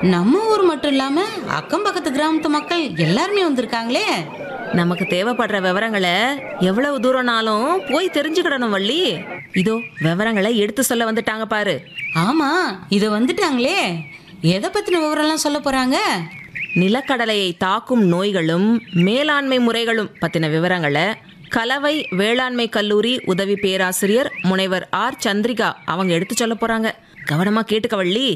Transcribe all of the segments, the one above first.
நம்ம ஊர் மட்டும் இல்லாம அக்கம் பக்கத்து கிராமத்து மக்கள் எல்லாருமே வந்திருக்காங்களே நமக்கு தேவைப்படுற விவரங்களை எவ்வளவு தூரம்னாலும் போய் தெரிஞ்சுக்கிடணும் வள்ளி இதோ விவரங்களை எடுத்து சொல்ல வந்துட்டாங்க பாரு ஆமா இத வந்துட்டாங்களே எதை பத்தின விவரம்லாம் சொல்ல போறாங்க நிலக்கடலையை தாக்கும் நோய்களும் மேலாண்மை முறைகளும் பத்தின விவரங்களை கலவை வேளாண்மை கல்லூரி உதவி பேராசிரியர் முனைவர் ஆர் சந்திரிகா அவங்க எடுத்து சொல்ல போறாங்க கவனமா கேட்டுக்க வள்ளி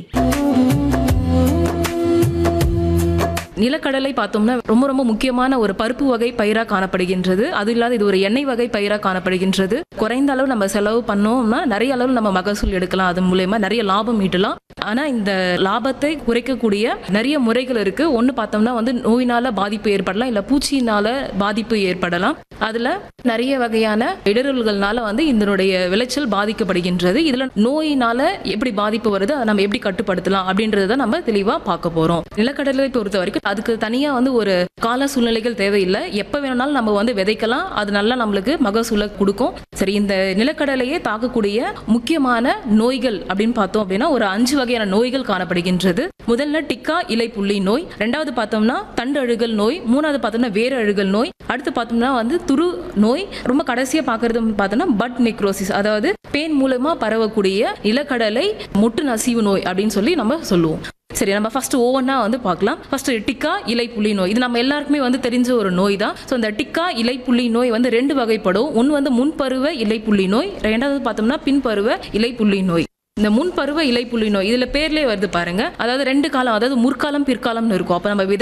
நிலக்கடலை பார்த்தோம்னா ரொம்ப ரொம்ப முக்கியமான ஒரு பருப்பு வகை பயிராக காணப்படுகின்றது அது இல்லாத இது ஒரு எண்ணெய் வகை பயிராக காணப்படுகின்றது குறைந்த அளவு நம்ம செலவு பண்ணோம்னா நிறைய அளவு நம்ம மகசூல் எடுக்கலாம் அது மூலயமா நிறைய லாபம் ஈட்டலாம் ஆனா இந்த லாபத்தை குறைக்கக்கூடிய நிறைய முறைகள் இருக்கு ஒன்று பார்த்தோம்னா வந்து நோயினால பாதிப்பு ஏற்படலாம் இல்லை பூச்சியினால பாதிப்பு ஏற்படலாம் அதுல நிறைய வகையான இடரல்கள்னால வந்து இதனுடைய விளைச்சல் பாதிக்கப்படுகின்றது இதுல நோயினால எப்படி பாதிப்பு வருது அதை நம்ம எப்படி கட்டுப்படுத்தலாம் அப்படின்றத நம்ம தெளிவா பார்க்க போறோம் நிலக்கடலை பொறுத்த வரைக்கும் அதுக்கு தனியா வந்து ஒரு கால சூழ்நிலைகள் தேவையில்லை எப்ப வேணும்னாலும் நம்ம வந்து விதைக்கலாம் அது நல்லா நம்மளுக்கு மகசூலை கொடுக்கும் சரி இந்த நிலக்கடலையே தாக்கக்கூடிய முக்கியமான நோய்கள் அப்படின்னு பார்த்தோம் அப்படின்னா ஒரு அஞ்சு வகையான நோய்கள் காணப்படுகின்றது முதல்ல டிக்கா இலை புள்ளி நோய் ரெண்டாவது பார்த்தோம்னா தண்டு அழுகல் நோய் மூணாவது பார்த்தோம்னா வேறு அழுகல் நோய் அடுத்து பார்த்தோம்னா வந்து துரு நோய் ரொம்ப கடைசியா பார்க்கறது பார்த்தோம்னா பட் நெக்ரோசிஸ் அதாவது பேன் மூலமா பரவக்கூடிய நிலக்கடலை முட்டு நசிவு நோய் அப்படின்னு சொல்லி நம்ம சொல்லுவோம் சரி நம்ம ஃபர்ஸ்ட் ஒவ்வொன்றா வந்து பார்க்கலாம் ஃபர்ஸ்ட் டிக்கா இலை புள்ளி நோய் இது நம்ம எல்லாருக்குமே வந்து தெரிஞ்ச ஒரு நோய் தான் ஸோ இந்த டிக்கா இலை புள்ளி நோய் வந்து ரெண்டு வகைப்படும் ஒன்று வந்து முன்பருவ இலை புள்ளி நோய் ரெண்டாவது பார்த்தோம்னா பின்பருவ இலை புள்ளி நோய் இந்த முன்பருவ இலை புள்ளி நோய் இதுல பேர்லயே வருது பாருங்க அதாவது ரெண்டு காலம் அதாவது முற்காலம் பிற்காலம்னு இருக்கும் அப்ப நம்ம விதை